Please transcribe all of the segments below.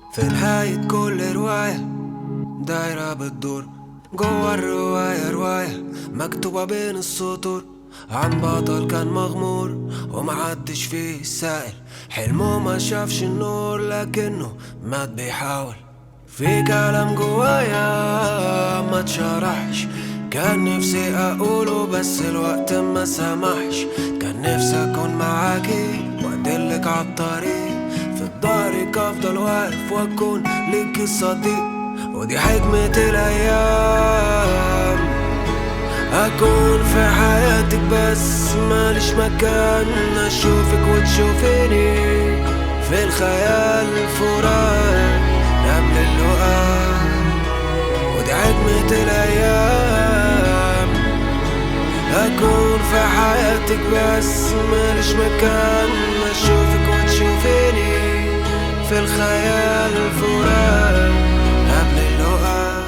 في نهاية كل رواية دايرة بتدور جوا الرواية رواية مكتوبة بين السطور عن بطل كان مغمور ومحدش فيه سائل حلمه ما شافش النور لكنه مات بيحاول في كلام جوايا ما اتشرحش كان نفسي اقوله بس الوقت ما سمحش كان نفسي اكون معاكي وادلك عالطريق في الطريق افضل واقف واكون ليكي صديق ودي حكمة الايام اكون في حياتك بس ماليش مكان اشوفك وتشوفيني في الخيال فراق قبل اللقاء ودي حكمة الايام اكون في حياتك بس ماليش مكان اشوفك وتشوفيني في الخيال فراق قبل اللقاء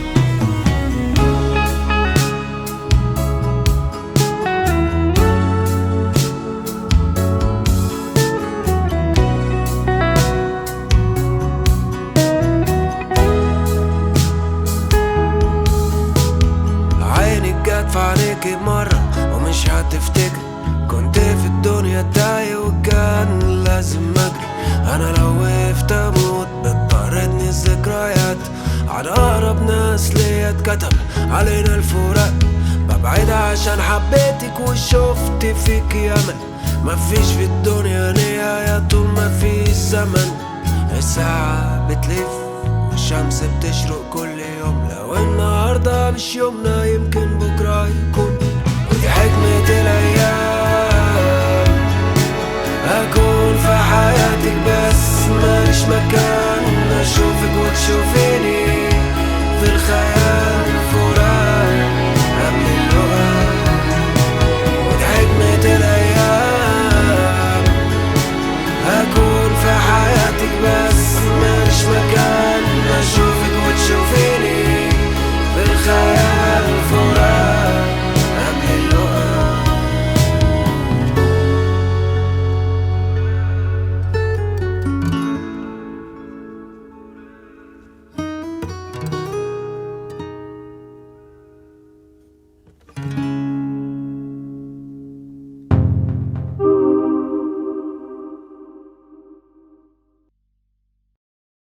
عينك جت في عينيكي مرة ومش هتفتكر كنت في الدنيا تايه وكان لازم اجري انا لو وقفت اموت بتطردني الذكريات عن اقرب ناس ليا اتكتب علينا الفراق ببعد عشان حبيتك وشفت فيك امل مفيش في الدنيا نهاية طول ما في زمن الساعة بتلف والشمس بتشرق كل يوم لو النهاردة مش يومنا يمكن بكرة يكون ودي حكمة الأيام أكون في حياتك بس ماليش مكان أشوفك وتشوفي